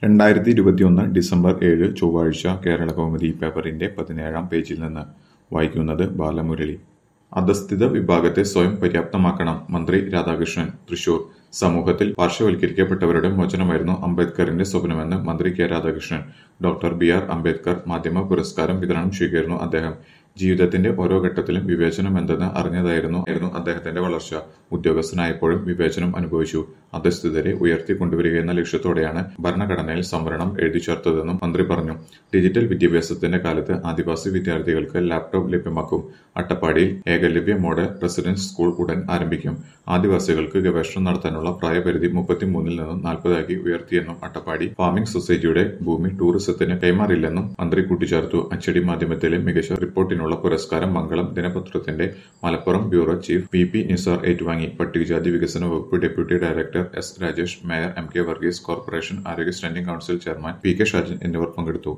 രണ്ടായിരത്തി ഇരുപത്തിയൊന്ന് ഡിസംബർ ഏഴ് ചൊവ്വാഴ്ച കേരളകൗമുദി പേപ്പറിന്റെ പതിനേഴാം പേജിൽ നിന്ന് വായിക്കുന്നത് ബാലമുരളി അധസ്ഥിത വിഭാഗത്തെ സ്വയം പര്യാപ്തമാക്കണം മന്ത്രി രാധാകൃഷ്ണൻ തൃശൂർ സമൂഹത്തിൽ പാർശ്വവൽക്കരിക്കപ്പെട്ടവരുടെ മോചനമായിരുന്നു അംബേദ്കറിന്റെ സ്വപ്നമെന്ന് മന്ത്രി K Radhakrishnan doctor B R Ambedkar മാധ്യമ പുരസ്കാരം വിതരണം ചെയ്യുകയായിരുന്നു അദ്ദേഹം ജീവിതത്തിന്റെ ഓരോ ഘട്ടത്തിലും വിവേചനം എന്തെന്ന് അറിഞ്ഞതായിരുന്നു ആയിരുന്നു അദ്ദേഹത്തിന്റെ വളർച്ച ഉദ്യോഗസ്ഥനായപ്പോഴും വിവേചനം അനുഭവിച്ചു അധസ്ഥിതരെ ഉയർത്തിക്കൊണ്ടുവരികയെന്ന ലക്ഷ്യത്തോടെയാണ് ഭരണഘടനയിൽ സംവരണം എഴുതി ചേർത്തതെന്നും മന്ത്രി പറഞ്ഞു ഡിജിറ്റൽ വിദ്യാഭ്യാസത്തിന്റെ കാലത്ത് ആദിവാസി വിദ്യാർത്ഥികൾക്ക് ലാപ്ടോപ്പ് ലഭ്യമാക്കും അട്ടപ്പാടിയിൽ ഏകലവ്യ മോഡൽ റെസിഡൻസ് സ്കൂൾ ഉടൻ ആരംഭിക്കും ആദിവാസികൾക്ക് ഗവേഷണം നടത്താനുള്ള പ്രായപരിധി മുപ്പത്തിമൂന്നിൽ നിന്നും നാൽപ്പതാക്കി ഉയർത്തിയെന്നും അട്ടപ്പാടി ഫാമിംഗ് സൊസൈറ്റിയുടെ ഭൂമി ടൂറിസത്തിന് കൈമാറില്ലെന്നും മന്ത്രി കൂട്ടിച്ചേർത്തു അച്ചടി മാധ്യമത്തിലെ മികച്ച റിപ്പോർട്ടിനുള്ള പുരസ്കാരം മംഗളം ദിനപത്രത്തിന്റെ Malappuram bureau chief V P Nisar ഏറ്റുവാങ്ങി പട്ടികജാതി വികസന വകുപ്പ് deputy director S Rajesh mayor M K Varghese corporation ആരോഗ്യ standing council chairman P K Shajan എന്നിവർ പങ്കെടുത്തു